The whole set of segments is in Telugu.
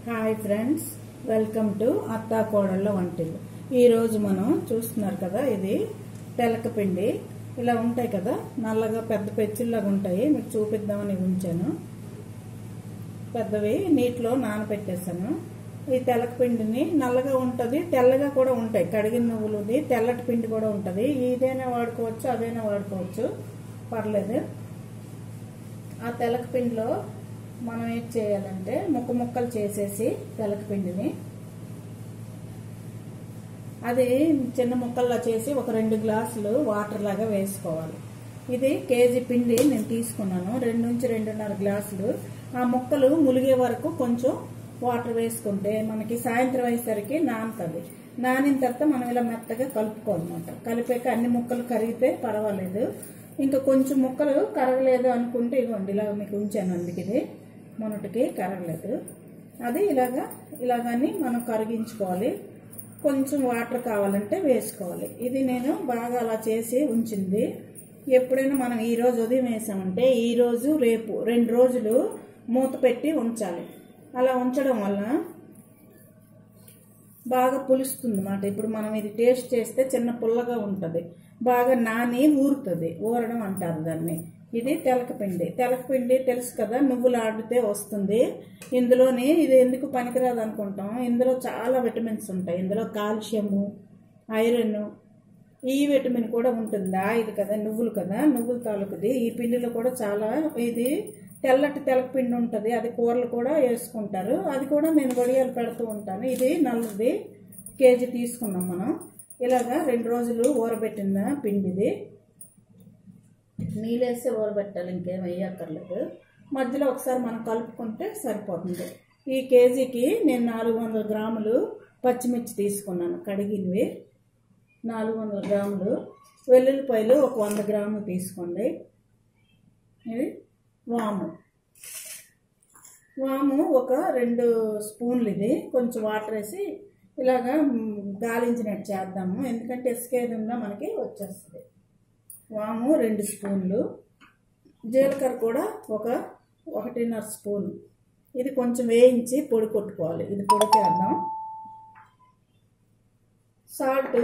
హాయ్ ఫ్రెండ్స్ వెల్కమ్ టు అత్తా కోడళ్ళ వంటలు ఈరోజు మనం చూస్తున్నారు కదా ఇది తెలకపిండి ఇలా ఉంటాయి కదా నల్లగా పెద్ద పెచ్చుల్లాగా ఉంటాయి మీకు చూపిద్దామని ఉంచాను పెద్దవి నీటిలో నానబెట్టేశాను ఈ తెలకపిండిని నల్లగా ఉంటుంది తెల్లగా కూడా ఉంటాయి కడిగిన నువ్వులుది తెల్లటి పిండి కూడా ఉంటుంది ఇదైనా వాడుకోవచ్చు అదైనా వాడుకోవచ్చు పర్లేదు ఆ తెలకపిండిలో మనం ఏం చేయాలంటే ముక్క ముక్కలు చేసేసి తెలకపిండిని అది చిన్న ముక్కల్లా చేసి ఒక రెండు గ్లాసులు వాటర్ లాగా వేసుకోవాలి ఇది కేజీ పిండి నేను తీసుకున్నాను రెండు నుంచి రెండున్నర గ్లాసులు ఆ ముక్కలు ములిగే వరకు కొంచెం వాటర్ వేసుకుంటే మనకి సాయంత్రం అయ్యేసరికి నానుతుంది నానిన తర్వాత మనం ఇలా మెత్తగా కలుపుకోవాలన్నమాట కలిపాక అన్ని ముక్కలు కరిగితే పర్వాలేదు ఇంకా కొంచెం ముక్కలు కరగలేదు అనుకుంటే ఇదిగోండి ఇలా మీకు ఉంచాను అందుకు ఇది మొన్నటికి కరగలేదు అది ఇలాగా ఇలాగని మనం కరిగించుకోవాలి కొంచెం వాటర్ కావాలంటే వేసుకోవాలి ఇది నేను బాగా అలా చేసి ఉంచింది ఎప్పుడైనా మనం ఈ రోజు ఉదయం వేసామంటే ఈ రోజు రేపు రెండు రోజులు మూత పెట్టి ఉంచాలి అలా ఉంచడం వల్ల బాగా పులుస్తుంది అన్నమాట ఇప్పుడు మనం ఇది టేస్ట్ చేస్తే చిన్న పుల్లగా ఉంటుంది బాగా నాని ఊరుతుంది ఊరడం అంటారు దాన్ని ఇది తెలకపిండి తెలకపిండి తెలుసు కదా నువ్వులు ఆడితే వస్తుంది ఇందులోని ఇది ఎందుకు పనికిరాదు అనుకుంటాం ఇందులో చాలా విటమిన్స్ ఉంటాయి ఇందులో కాల్షియము ఐరన్ ఈ విటమిన్ కూడా ఉంటుంది ఇది కదా నువ్వులు కదా నువ్వుల తాలూకుది ఈ పిండిలో కూడా చాలా ఇది తెల్లటి తెలకపిండి ఉంటుంది అది కూరలు కూడా వేసుకుంటారు అది కూడా నేను వడియాలు పెడుతూ ఉంటాను ఇది నల్లది కేజీ తీసుకున్నాం మనం ఇలాగా రెండు రోజులు ఊరబెట్టిన పిండిది నీళ్ళేస్తే ఊరబెట్టాలి ఇంకేం వేయక్కర్లేదు మధ్యలో ఒకసారి మనం కలుపుకుంటే సరిపోతుంది ఈ కేజీకి నేను నాలుగు వందల గ్రాములు పచ్చిమిర్చి తీసుకున్నాను కడిగినవి నాలుగు వందల గ్రాములు వెల్లుల్లిపాయలు ఒక వంద గ్రాములు తీసుకోండి ఇది వాము వాము ఒక రెండు స్పూన్లు ఇది కొంచెం వాటర్ వేసి ఇలాగా మ్, గాలించినట్టు చేద్దాము ఎందుకంటే ఇసుకేది ఉన్నా మనకి వచ్చేస్తుంది వాము రెండు స్పూన్లు జీలకర్ర కూడా ఒక ఒకటిన్నర స్పూన్ ఇది కొంచెం వేయించి పొడి కొట్టుకోవాలి ఇది పొడి చేద్దాం సాల్ట్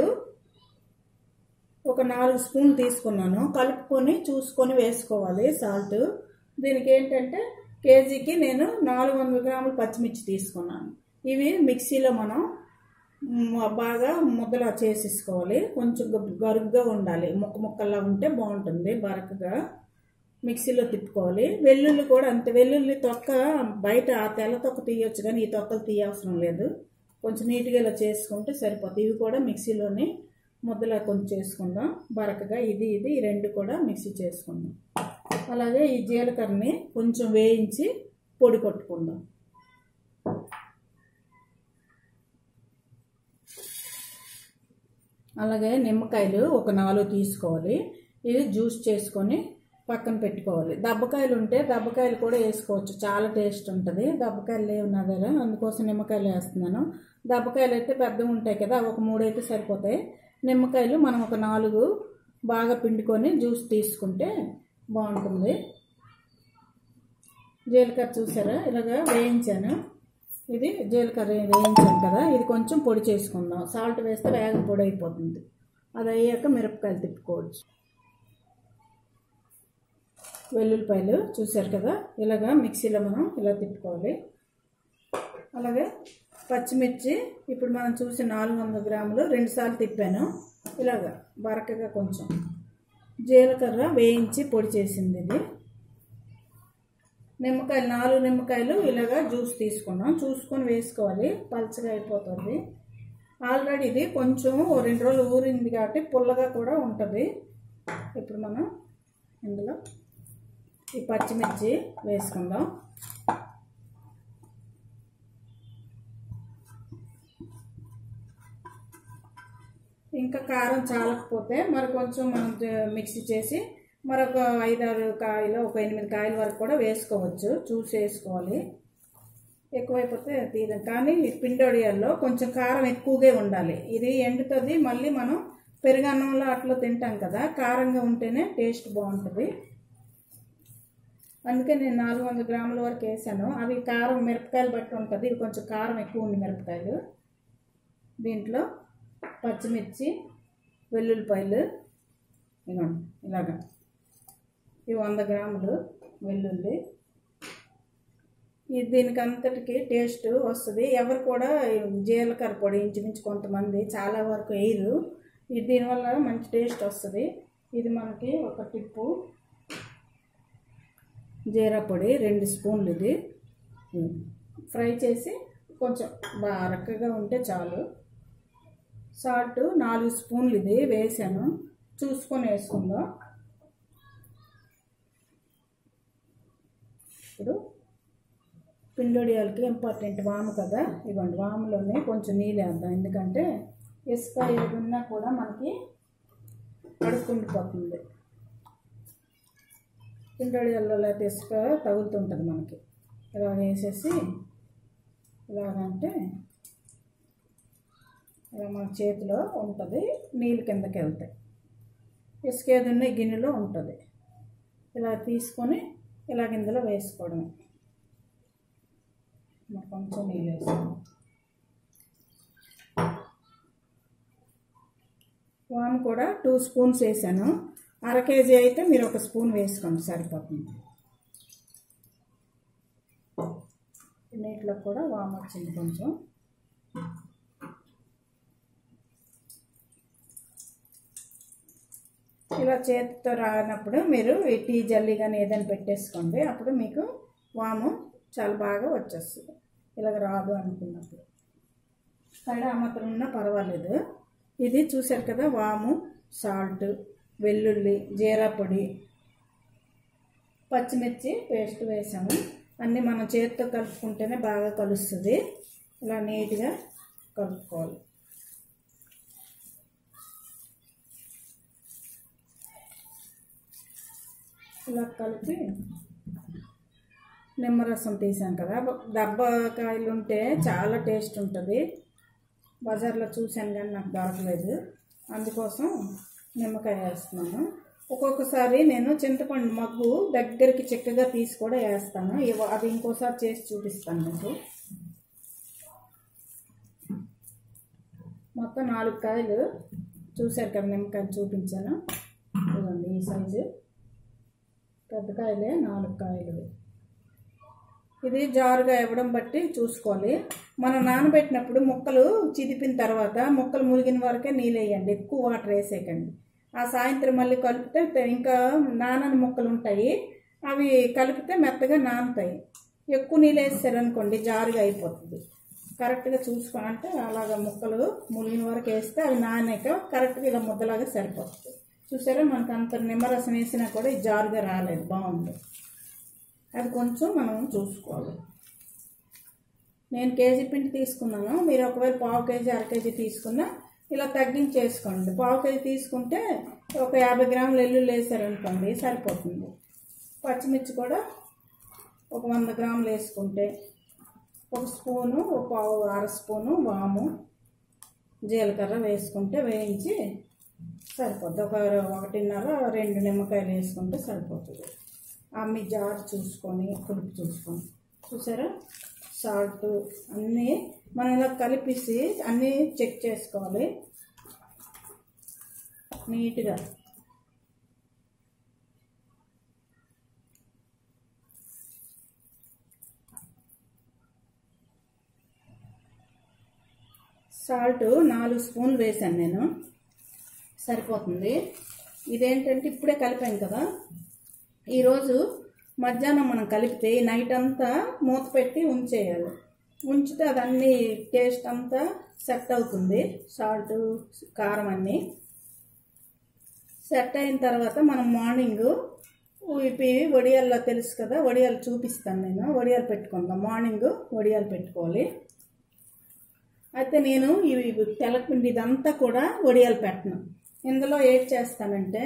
ఒక నాలుగు స్పూన్ తీసుకున్నాను కలుపుకొని చూసుకొని వేసుకోవాలి సాల్ట్ దీనికి ఏంటంటే కేజీకి నేను నాలుగు వందల గ్రాములు పచ్చిమిర్చి తీసుకున్నాను ఇవి మిక్సీలో మనం మ్, బాగా ముద్దలా చేసేసుకోవాలి కొంచెం గ- గరుగ్గా ఉండాలి ముక్క ముక్కల్లా ఉంటే బాగుంటుంది బరకగా మిక్సీలో తిప్పుకోవాలి వెల్లుల్లి కూడా అంతే వెల్లుల్లి తొక్క బయట ఆ తెల్ల తొక్క తీయొచ్చు కానీ ఈ తొక్కలు తీయవసరం లేదు కొంచెం నీట్గా ఇలా చేసుకుంటే సరిపోతుంది ఇవి కూడా మిక్సీలోనే ముద్దలా కొంచెం చేసుకుందాం బరకగా ఇది ఇది ఈ రెండు కూడా మిక్సీ చేసుకుందాం అలాగే ఈ జీలకర్రని కొంచెం వేయించి పొడి కొట్టుకుందాం అలాగే నిమ్మకాయలు ఒక నాలుగు తీసుకోవాలి ఇది జ్యూస్ చేసుకొని పక్కన పెట్టుకోవాలి దబ్బకాయలు ఉంటే దబ్బకాయలు కూడా వేసుకోవచ్చు చాలా టేస్ట్ ఉంటుంది దబ్బకాయలు లేవు నా దగ్గర అందుకోసం నిమ్మకాయలు వేస్తున్నాను దబ్బకాయలు అయితే పెద్దగా ఉంటాయి కదా అవి ఒక మూడు అయితే సరిపోతాయి నిమ్మకాయలు మనం ఒక నాలుగు బాగా పిండుకొని జ్యూస్ తీసుకుంటే బాగుంటుంది జీలకర్ర చూసారా ఇలాగా వేయించాను ఇది జీలకర్ర వేయించాను కదా ఇది కొంచెం పొడి చేసుకుందాం సాల్ట్ వేస్తే వేగం పొడి అయిపోతుంది అది అయ్యాక మిరపకాయలు తిప్పుకోవచ్చు వెల్లుల్లిపాయలు చూసారు కదా ఇలాగా మిక్సీలో మనం ఇలా తిప్పుకోవాలి అలాగే పచ్చిమిర్చి ఇప్పుడు మనం చూసి నాలుగు వందల గ్రాములు రెండుసార్లు తిప్పాను ఇలాగా బరకగా కొంచెం జీలకర్ర వేయించి పొడి చేసింది ఇది నిమ్మకాయలు నాలుగు నిమ్మకాయలు ఇలాగా జ్యూస్ తీసుకున్నాం చూసుకొని వేసుకోవాలి పలచగా అయిపోతుంది ఆల్రెడీ ఇది కొంచెం ఓ రెండు రోజులు ఊరింది కాబట్టి పుల్లగా కూడా ఉంటుంది ఇప్పుడు మనం ఇందులో ఈ పచ్చిమిర్చి వేసుకుందాం ఇంకా కారం చాలకపోతే మరి కొంచెం మనం జ- మిక్సీ చేసి మరొక ఐదారు కాయలు ఒక ఎనిమిది కాయల వరకు కూడా వేసుకోవచ్చు చూసి వేసుకోవాలి ఎక్కువైపోతే తీరం కానీ ఈ పిండొడియాల్లో కొంచెం కారం ఎక్కువగా ఉండాలి ఇది ఎండుతుంది మళ్ళీ మనం పెరుగన్నంలో అట్లా తింటాం కదా కారంగా ఉంటేనే టేస్ట్ బాగుంటుంది అందుకే నేను నాలుగు వందల గ్రాముల వరకు వేసాను అవి కారం మిరపకాయలు బట్టి ఉంటుంది ఇవి కొంచెం కారం ఎక్కువ ఉంది మిరపకాయలు దీంట్లో పచ్చిమిర్చి వెల్లుల్లిపాయలు ఇదిగోండి ఇలాగా ఇవి వంద గ్రాములు వెల్లుల్లి ఇది దీనికి అంతటికి టేస్ట్ వస్తుంది ఎవరు కూడా జీలకర్ర పొడి ఇంచుమించు కొంతమంది చాలా వరకు వేయరు ఇది దీనివల్ల మంచి టేస్ట్ వస్తుంది ఇది మనకి ఒక టిప్పు జీరా పొడి రెండు స్పూన్లు ఇది ఫ్రై చేసి కొంచెం బాగా రక్కగా ఉంటే చాలు సాల్ట్ నాలుగు స్పూన్లు ఇది వేసాను చూసుకొని వేసుకుందాం ఇప్పుడు పిండొడియాలకి ఇంపార్టెంట్ వాము కదా ఇవ్వండి వాములోనే కొంచెం నీళ్ళు వేద్దాం ఎందుకంటే ఇసుక ఏది ఉన్నా కూడా మనకి అడుక్కుండిపోతుంది పిండొడియాల్లో లేకపోతే ఇసుక తగులుతుంటుంది మనకి ఇలా వేసేసి ఇలాగంటే ఇలా మన చేతిలో ఉంటుంది నీళ్ళు కిందకి వెళ్తాయి ఇసుక ఏది ఉన్న గిన్నెలో ఉంటుంది ఇలా తీసుకొని ఇలా కిందలో వేసుకోవడమే మరి కొంచెం నీళ్ళు వేసాను వాము కూడా టూ స్పూన్స్ వేసాను అర కేజీ అయితే మీరు ఒక స్పూన్ వేసుకోండి సరిపోతుంది నీటిలో కూడా వాము వచ్చింది కొంచెం ఇలా చేతితో రానప్పుడు మీరు ఈ టీ జల్లి కానీ ఏదైనా పెట్టేసుకోండి అప్పుడు మీకు వాము చాలా బాగా వచ్చేస్తుంది ఇలాగ రాదు అనుకున్నప్పుడు తడ మాత్రం ఉన్నా పర్వాలేదు ఇది చూశారు కదా వాము సాల్ట్ వెల్లుల్లి జీరా పొడి పచ్చిమిర్చి పేస్ట్ వేసాము అన్నీ మనం చేతితో కలుపుకుంటేనే బాగా కలుస్తుంది ఇలా నీట్గా కలుపుకోవాలి ఇలా కలిపి నిమ్మరసం తీసాం కదా దబ్బకాయలు ఉంటే చాలా టేస్ట్ ఉంటుంది బజార్లో చూశాను కానీ నాకు దొరకలేదు అందుకోసం నిమ్మకాయ వేస్తున్నాను ఒక్కొక్కసారి నేను చింతపండు మగ్గు దగ్గరికి చిక్కగా తీసి కూడా వేస్తాను ఇవ- అది ఇంకోసారి చేసి చూపిస్తాను మీకు మొత్తం నాలుగు కాయలు చూశారు కదా నిమ్మకాయలు చూపించాను ఇదిగోండి ఈ సైజు పెద్ద కాయలే నాలుగు కాయలు ఇది జారుగా ఇవ్వడం బట్టి చూసుకోవాలి మనం నానబెట్టినప్పుడు ముక్కలు చిదిపిన తర్వాత ముక్కలు మురిగిన వరకే నీళ్ళు వేయండి ఎక్కువ వాటర్ వేసేయకండి ఆ సాయంత్రం మళ్ళీ కలిపితే తె- ఇంకా నానని ముక్కలు ఉంటాయి అవి కలిపితే మెత్తగా నానుతాయి ఎక్కువ నీళ్ళు వేసారనుకోండి జారుగా అయిపోతుంది కరెక్ట్గా చూసుకొని అంటే అలాగ ముక్కలు మురిగిన వరకు వేస్తే అవి నానాక కరెక్ట్గా ఇలా ముద్దలాగా సరిపోతుంది చూసారా మనకు అంత నిమ్మరసం వేసినా కూడా ఇది జారుగా రాలేదు బాగుంది అది కొంచెం మనం చూసుకోవాలి నేను కేజీ పిండి తీసుకున్నాను మీరు ఒకవేళ పావు కేజీ అర కేజీ తీసుకున్నా ఇలా తగ్గించేసుకోండి పావు కేజీ తీసుకుంటే ఒక యాభై గ్రాములు ఎల్లుల్లి వేసారనుకోండి సరిపోతుంది పచ్చిమిర్చి కూడా ఒక వంద గ్రాములు వేసుకుంటే ఒక స్పూను ఒక పావు అర స్పూను వాము జీలకర్ర వేసుకుంటే వేయించి సరిపోద్ది ఒక ఒకటిన్నర రెండు నిమ్మకాయలు వేసుకుంటే సరిపోతుంది అమ్మి జార్ చూసుకొని పులుపు చూసుకొని చూసారా సాల్ట్ అన్నీ మనం ఇలా కలిపేసి అన్నీ చెక్ చేసుకోవాలి నీట్గా సాల్ట్ నాలుగు స్పూన్లు వేసాను నేను సరిపోతుంది ఇదేంటంటే ఇప్పుడే కలిపాను కదా ఈరోజు మధ్యాహ్నం మనం కలిపితే ఈ నైట్ అంతా మూత పెట్టి ఉంచేయాలి ఉంచితే అదన్నీ టేస్ట్ అంతా సెట్ అవుతుంది సాల్ట్ కారం అన్నీ సెట్ అయిన తర్వాత మనం మార్నింగ్ ఇవి వడియాల్లో తెలుసు కదా వడియాలు చూపిస్తాను నేను వడియాలు పెట్టుకుందాం మార్నింగ్ వడియాలు పెట్టుకోవాలి అయితే నేను ఇవి తెల్లపిండి ఇదంతా కూడా వడియాలు పెట్టను ఇందులో ఏడ్ చేస్తానంటే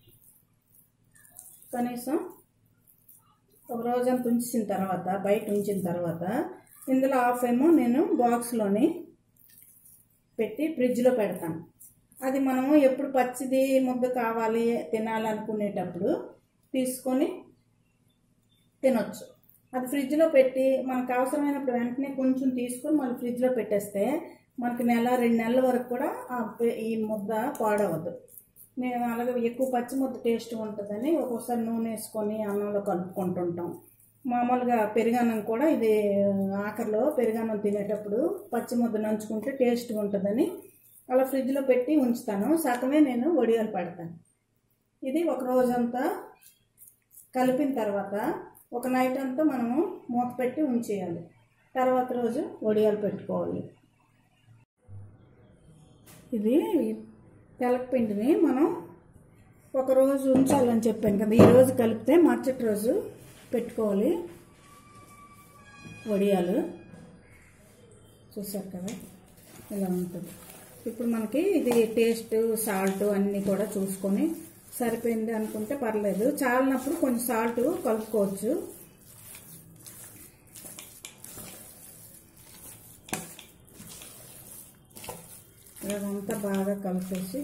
కనీసం ఒక రోజంతా ఉంచిన తర్వాత బయట ఉంచిన తర్వాత ఇందులో హాఫ్ ఏమో నేను బాక్స్లోని పెట్టి ఫ్రిడ్జ్లో పెడతాను అది మనము ఎప్పుడు పచ్చిది ముద్ద కావాలి తినాలనుకునేటప్పుడు తీసుకొని తినొచ్చు అది ఫ్రిడ్జ్లో పెట్టి మనకు అవసరమైనప్పుడు వెంటనే కొంచెం తీసుకొని మళ్ళీ ఫ్రిడ్జ్లో పెట్టేస్తే మనకి నెల రెండు నెలల వరకు కూడా ఆ పె- ఈ ముద్ద పాడవద్దు నేను అలాగే ఎక్కువ పచ్చి ముద్ద టేస్ట్ ఉంటుందని ఒక్కోసారి నూనె వేసుకొని అన్నంలో కలుపుకుంటుంటాం మామూలుగా పెరుగన్నం కూడా ఇది ఆఖరిలో పెరుగన్నం తినేటప్పుడు పచ్చి ముద్ద నంచుకుంటే టేస్ట్గా ఉంటుందని అలా ఫ్రిడ్జ్లో పెట్టి ఉంచుతాను సగమే నేను వడియాలు పెడతాను ఇది ఒక రోజంతా కలిపిన తర్వాత ఒక నైట్ అంతా మనము మూత పెట్టి ఉంచేయాలి తర్వాత రోజు వడియాలు పెట్టుకోవాలి ఇది తెలకపిండిని మనం ఒక రోజు ఉంచాలని చెప్పాను కదా ఈ రోజు కలిపితే మరుసటి రోజు పెట్టుకోవాలి వడియాలు చూసారు కదా ఇలా ఉంటుంది ఇప్పుడు మనకి ఇది టేస్ట్ సాల్ట్ అన్నీ కూడా చూసుకొని సరిపోయింది అనుకుంటే పర్లేదు చాలినప్పుడు కొంచెం సాల్ట్ కలుపుకోవచ్చు ఇదంతా బాగా కలిపేసి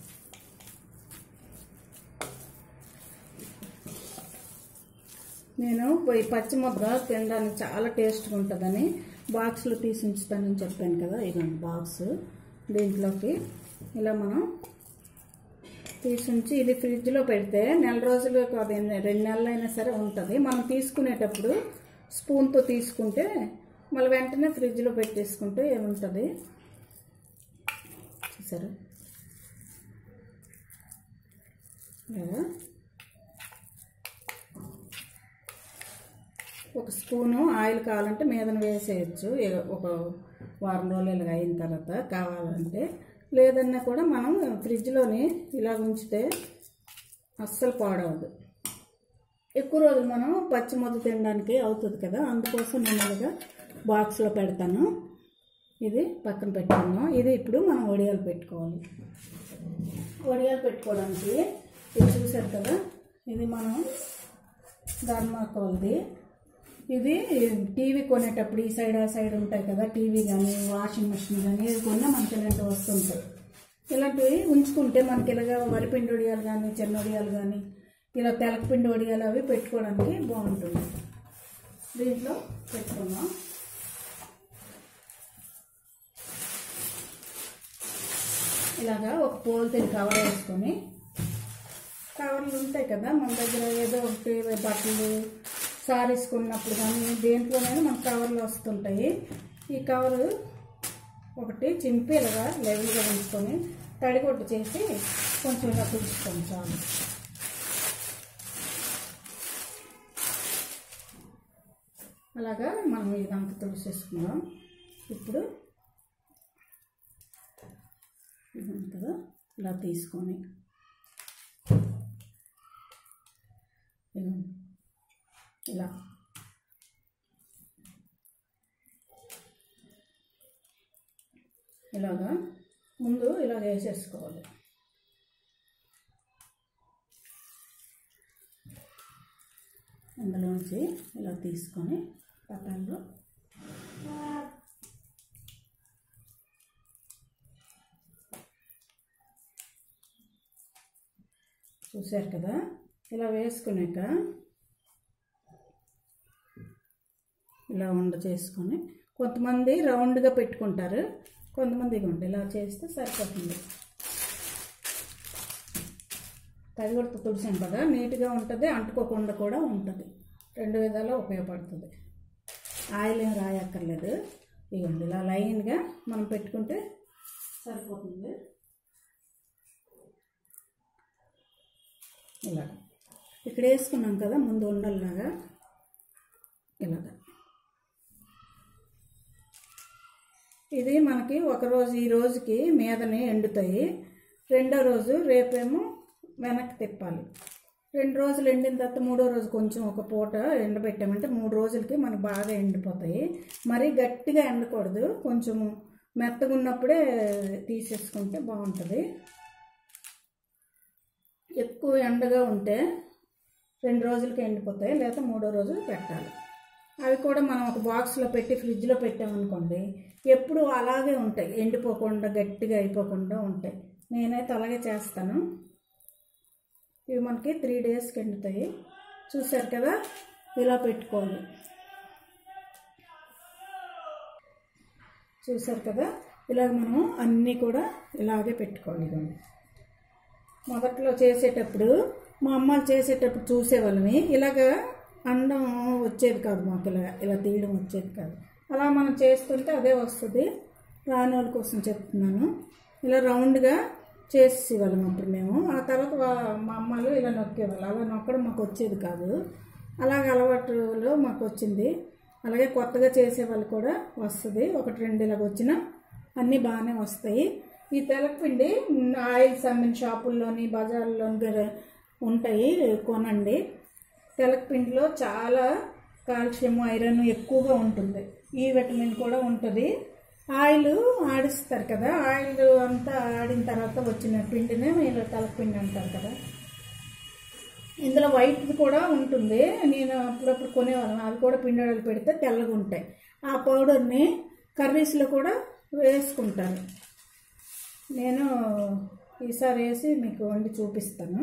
నేను ఈ పచ్చి ముద్ద తినడానికి చాలా టేస్ట్గా ఉంటుందని బాక్స్లో తీసి ఉంచుతానని చెప్పాను కదా ఇదండి బాక్స్ దీంట్లోకి ఇలా మనం తీసి ఉంచి ఇది ఫ్రిడ్జ్లో పెడితే నెల రోజులు కాదు ఎన్ని- రెండు నెలలు అయినా సరే ఉంటుంది మనం తీసుకునేటప్పుడు స్పూన్తో తీసుకుంటే మళ్ళీ వెంటనే ఫ్రిడ్జ్లో పెట్టేసుకుంటే ఏముంటుంది చూసారా లేదా ఒక స్పూను ఆయిల్ కావాలంటే మీదన వేసేయచ్చు ఏ- ఒక వారం రోజులు ఇలాగ అయిన తర్వాత కావాలంటే లేదన్నా కూడా మనం ఫ్రిడ్జ్లోని ఇలా ఉంచితే అస్సలు పాడవదు ఎక్కువ రోజులు మనం పచ్చి ముద్ద తినడానికి అవుతుంది కదా అందుకోసం నేను ఇలాగా బాక్స్లో పెడతాను ఇది పక్కన పెట్టుకున్నాం ఇది ఇప్పుడు మనం వడియాలు పెట్టుకోవాలి వడియాలు పెట్టుకోవడానికి ఇది చూసారు కదా ఇది మనం ధర్మాకోల్ది ఇది టీవీ కొనేటప్పుడు ఈ సైడ్ ఆ సైడ్ ఉంటాయి కదా టీవీ కానీ వాషింగ్ మిషన్ కానీ ఏది కొన్నా మనకి ఇలాంటివి వస్తుంటాయి ఇలాంటివి ఉంచుకుంటే మనకి ఇలాగ వరిపిండి వడియాలు కానీ చిన్న వడియాలు కానీ ఇలా తెలకపిండి వడియాలు అవి పెట్టుకోవడానికి బాగుంటుంది దీంట్లో పెట్టుకున్నాం ఇలాగా ఒక పోల్తీన్ కవర్ వేసుకొని కవర్లు ఉంటాయి కదా మన దగ్గర ఏదో ఒకటి బట్టలు సారీస్ కొన్నప్పుడు కానీ దేంట్లోనైనా మన కవర్లు వస్తుంటాయి ఈ కవరు ఒకటి చింపి ఇలాగా లెవెల్గా ఉంచుకొని తడిగొట్టు చేసి కొంచెం ఇలా తుడుచుకోండి చాలు అలాగా మనం ఇదంతా తుడిచేసుకుందాం ఇప్పుడు ఇదంతా ఇలా తీసుకొని ఇదిగోండి. ఇలా ఇలాగా ముందు ఇలా వేసేసుకోవాలి అందులోంచి ఇలా తీసుకొని పట్టంలో చూశారు కదా ఇలా వేసుకున్నాక ఇలా ఉండ చేసుకొని కొంతమంది రౌండ్గా పెట్టుకుంటారు కొంతమంది ఇవ్వండి ఇలా చేస్తే సరిపోతుంది తడిగొడుతు తుడిసాం కదా నీట్గా ఉంటుంది అంటుకోకుండా కూడా ఉంటుంది రెండు విధాలా ఉపయోగపడుతుంది ఆయిల్ ఏం రాయక్కర్లేదు ఇవ్వండి ఇలా లైన్గా మనం పెట్టుకుంటే సరిపోతుంది ఇలా ఇక్కడ వేసుకున్నాం కదా ముందు ఉండల్లాగా ఇలాగా ఇది మనకి ఒక రోజు ఈ రోజుకి మీదనే ఎండుతాయి రెండో రోజు రేపేమో వెనక్కి తిప్పాలి రెండు రోజులు ఎండిన తర్వాత మూడో రోజు కొంచెం ఒక పూట ఎండబెట్టామంటే మూడు రోజులకి మనకి బాగా ఎండిపోతాయి మరీ గట్టిగా ఎండకూడదు కొంచెం మెత్తగా ఉన్నప్పుడే తీసేసుకుంటే బాగుంటుంది ఎక్కువ ఎండగా ఉంటే రెండు రోజులకి ఎండిపోతాయి లేదా మూడో రోజు పెట్టాలి అవి కూడా మనం ఒక బాక్స్లో పెట్టి ఫ్రిడ్జ్లో పెట్టామనుకోండి ఎప్పుడు అలాగే ఉంటాయి ఎండిపోకుండా గట్టిగా అయిపోకుండా ఉంటాయి నేనైతే అలాగే చేస్తాను ఇవి మనకి త్రీ డేస్కి ఎండుతాయి చూసారు కదా ఇలా పెట్టుకోవాలి చూసారు కదా ఇలాగ మనం అన్నీ కూడా ఇలాగే పెట్టుకోవాలి ఇవ్వండి మొదట్లో చేసేటప్పుడు మా అమ్మాలు చేసేటప్పుడు చూసేవాళ్ళని ఇలాగ అండం వచ్చేది కాదు మాకు ఇలా ఇలా తీయడం వచ్చేది కాదు అలా మనం చేస్తుంటే అదే వస్తుంది రాని వాళ్ళ కోసం చెప్తున్నాను ఇలా రౌండ్గా చేసి వాళ్ళం అప్పుడు మేము ఆ తర్వాత వా- మా అమ్మాలు ఇలా నొక్కేవాళ్ళు అలా నొక్కడం మాకు వచ్చేది కాదు అలాగ అలవాటులో మాకు వచ్చింది అలాగే కొత్తగా చేసే వాళ్ళు కూడా వస్తుంది ఒకటి రెండు ఇలాగ వచ్చినా అన్నీ బాగానే వస్తాయి ఈ తెలపిండి మ్, ఆయిల్స్ అమ్మిన షాపుల్లోని బజార్లోని గర- ఉంటాయి కొనండి తెలపిండిలో చాలా కాల్షియం ఐరన్ ఎక్కువగా ఉంటుంది ఈ విటమిన్ కూడా ఉంటుంది ఆయిల్ ఆడిస్తారు కదా ఆయిల్ అంతా ఆడిన తర్వాత వచ్చిన పిండినే మీరు తెలపిండి అంటారు కదా ఇందులో వైట్ కూడా ఉంటుంది నేను అప్పుడప్పుడు కొనేవాళ్ళం అది కూడా పిండి పెడితే తెల్లగా ఉంటాయి ఆ పౌడర్ని కర్రీస్లో కూడా వేసుకుంటాను నేను ఈసారి వేసి మీకు వండి చూపిస్తాను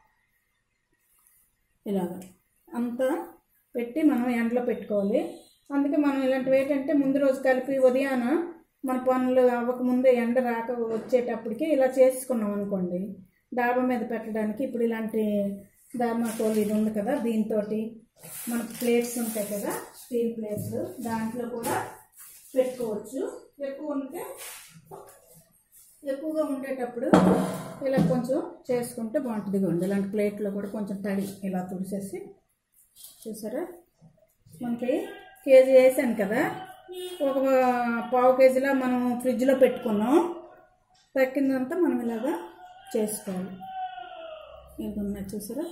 ఇలాగ అంతా పెట్టి మనం ఎండలో పెట్టుకోవాలి అందుకే మనం ఇలాంటివి ఏంటంటే ముందు రోజు కలిపి ఉదయాన మన పనులు అవ్వకముందే ఎండ రాక వచ్చేటప్పటికి ఇలా చేసుకున్నాం అనుకోండి డాబా మీద పెట్టడానికి ఇప్పుడు ఇలాంటి ధర్మాకోల్ ఇది ఉంది కదా దీంతో మనకు ప్లేట్స్ ఉంటాయి కదా స్టీల్ ప్లేట్స్ దాంట్లో కూడా పెట్టుకోవచ్చు ఎక్కువ ఉంటే ఎక్కువగా ఉండేటప్పుడు ఇలా కొంచెం చేసుకుంటే బాగుంటుంది ఇదిగోండి ఇలాంటి ప్లేట్లో కూడా కొంచెం తడి ఇలా తుడిసేసి చూసారా మనకి కేజీ వేసాను కదా ఒక పావు కేజీలా మనం ఫ్రిడ్జ్లో పెట్టుకున్నాం తక్కిందంతా మనం ఇలాగా చేసుకోవాలి ఇది ఉన్నాయి చూసారా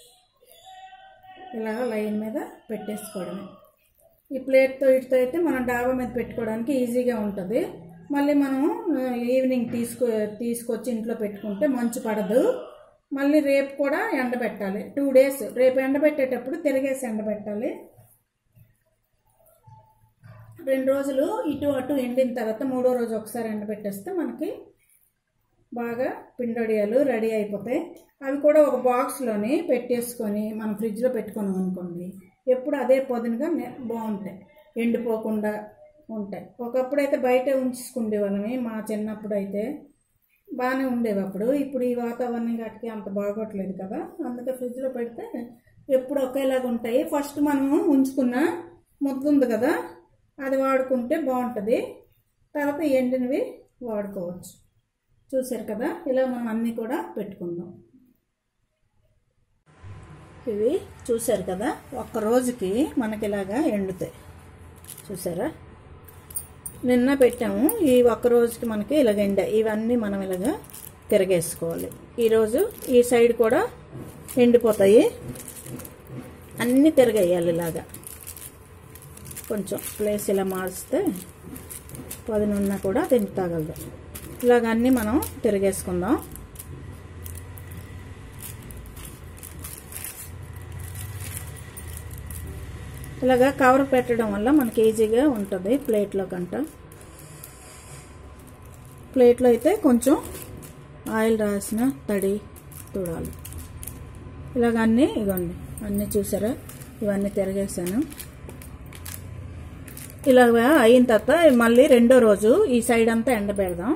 ఇలాగ లైన్ మీద పెట్టేసుకోవడమే ఈ ప్లేట్తో ఇటుతో అయితే మనం డాబా మీద పెట్టుకోవడానికి ఈజీగా ఉంటుంది మళ్ళీ మనం ఆ, ఈవినింగ్ తీసుకు తీసుకొచ్చి ఇంట్లో పెట్టుకుంటే మంచు పడదు మళ్ళీ రేపు కూడా ఎండబెట్టాలి టూ డేస్ రేపు ఎండబెట్టేటప్పుడు తిరిగేసి ఎండబెట్టాలి రెండు రోజులు ఇటు అటు ఎండిన తర్వాత మూడో రోజు ఒకసారి ఎండబెట్టేస్తే మనకి బాగా పిండొడియాలు రెడీ అయిపోతాయి అవి కూడా ఒక బాక్స్లోని పెట్టేసుకొని మనం ఫ్రిడ్జ్లో పెట్టుకున్నాం అనుకోండి ఎప్పుడు అదే పొదునుగా నే- బాగుంటాయి ఎండిపోకుండా ఉంటాయి ఒకప్పుడు అయితే బయట ఉంచుకుండే వాళ్ళమి మా చిన్నప్పుడు అయితే బాగానే ఉండేవి అప్పుడు ఇప్పుడు ఈ వాతావరణం గట్టికి అంత బాగోట్లేదు కదా అందుకే ఫ్రిడ్జ్లో పెడితే ఎప్పుడు ఒకేలాగా ఉంటాయి ఫస్ట్ మనము ఉంచుకున్న ముద్ద ఉంది కదా అది వాడుకుంటే బాగుంటుంది తర్వాత ఎండినవి వాడుకోవచ్చు చూసారు కదా ఇలా మనం అన్నీ కూడా పెట్టుకుందాం ఇవి చూసారు కదా ఒక్క రోజుకి మనకి ఇలాగా ఎండుతాయి చూసారా నిన్న పెట్టాము ఈ ఒక్క రోజుకి మనకి ఇలాగ ఎండాయి ఇవన్నీ మనం ఇలాగా తిరగేసుకోవాలి ఈరోజు ఈ సైడ్ కూడా ఎండిపోతాయి అన్నీ తిరగేయాలి ఇలాగా కొంచెం ప్లేస్ ఇలా మార్చితే పదునున్నా కూడా దీనికి తగలదు ఇలాగ అన్నీ మనం తిరిగేసుకుందాం ఇలాగా కవర్ పెట్టడం వల్ల మనకి ఈజీగా ఉంటుంది ప్లేట్లో కంట ప్లేట్లో అయితే కొంచెం ఆయిల్ రాసిన తడి తుడాలి ఇలాగ అన్నీ ఇవ్వండి అన్నీ చూసారా ఇవన్నీ తిరగేసాను ఇలాగ అయిన తర్వాత మళ్ళీ రెండో రోజు ఈ సైడ్ అంతా ఎండబెడదాం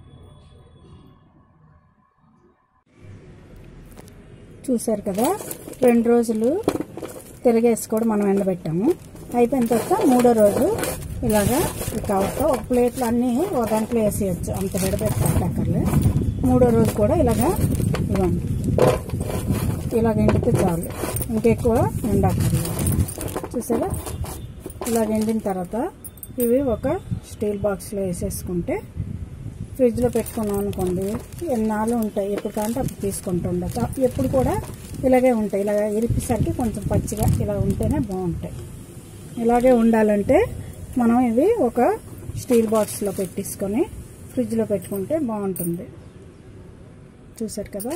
చూసారు కదా రెండు రోజులు తిరగేసి మనం ఎండబెట్టాము అయిపోయిన తర్వాత మూడో రోజు ఇలాగా ఈ కవర్తో ఒక ప్లేట్లో అన్నీ ఒక దాంట్లో వేసేయచ్చు అంత విడబెట్టక్కర్లే మూడో రోజు కూడా ఇలాగా ఇవ్వండి ఇలాగ ఎండితే చాలు ఇంకెక్కువ ఎండక్కర్లేదు చూసారా ఇలాగ ఎండిన తర్వాత ఇవి ఒక స్టీల్ బాక్స్లో వేసేసుకుంటే ఫ్రిడ్జ్లో పెట్టుకున్నాం అనుకోండి ఎన్నాళ్ళు ఉంటాయి ఎప్పుడు కాంటే అప్పుడు తీసుకుంటుండే ఎప్పుడు కూడా ఇలాగే ఉంటాయి ఇలాగ ఇరిపేసరికి కొంచెం పచ్చిగా ఇలా ఉంటేనే బాగుంటాయి ఇలాగే ఉండాలంటే మనం ఇవి ఒక స్టీల్ బాక్స్లో పెట్టేసుకొని ఫ్రిడ్జ్లో పెట్టుకుంటే బాగుంటుంది చూసారు కదా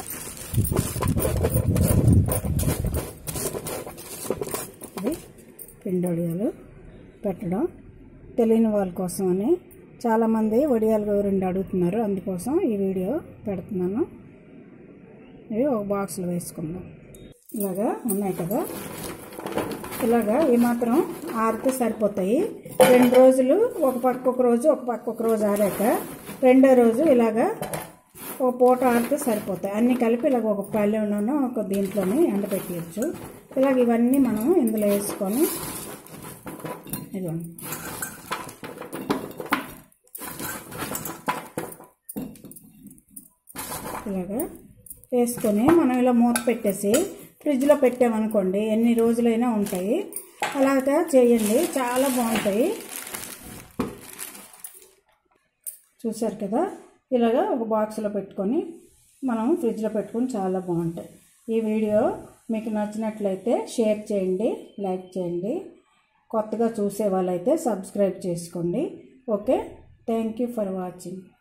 ఇది పిండి వడియాలు పెట్టడం తెలియని వాళ్ళ కోసం అని చాలామంది వడియాలు వివరండి అడుగుతున్నారు అందుకోసం ఈ వీడియో పెడుతున్నాను ఇవి ఒక బాక్స్లో వేసుకుందాం ఇలాగా ఉన్నాయి కదా ఇలాగా ఈ మాత్రం ఆరితే సరిపోతాయి రెండు రోజులు ఒక పక్క ఒక రోజు ఒక పక్క ఒక రోజు ఆరాక రెండో రోజు ఇలాగా ఒక పూట ఆరితే సరిపోతాయి అన్నీ కలిపి ఇలాగ ఒక పల్లెలోనూ ఒక దీంట్లోనే ఎండబెట్టేయచ్చు ఇలాగ ఇవన్నీ మనం ఇందులో వేసుకొని ఇదిగోండి ఇలాగా వేసుకొని మనం ఇలా మూత పెట్టేసి ఫ్రిడ్జ్లో పెట్టామనుకోండి ఎన్ని రోజులైనా ఉంటాయి అలాగా చేయండి చాలా బాగుంటాయి చూసారు కదా ఇలాగా ఒక బాక్స్లో పెట్టుకొని మనం ఫ్రిడ్జ్లో పెట్టుకొని చాలా బాగుంటాయి ఈ వీడియో మీకు నచ్చినట్లయితే షేర్ చేయండి లైక్ చేయండి కొత్తగా చూసే వాళ్ళైతే సబ్స్క్రైబ్ చేసుకోండి okay thank you for watching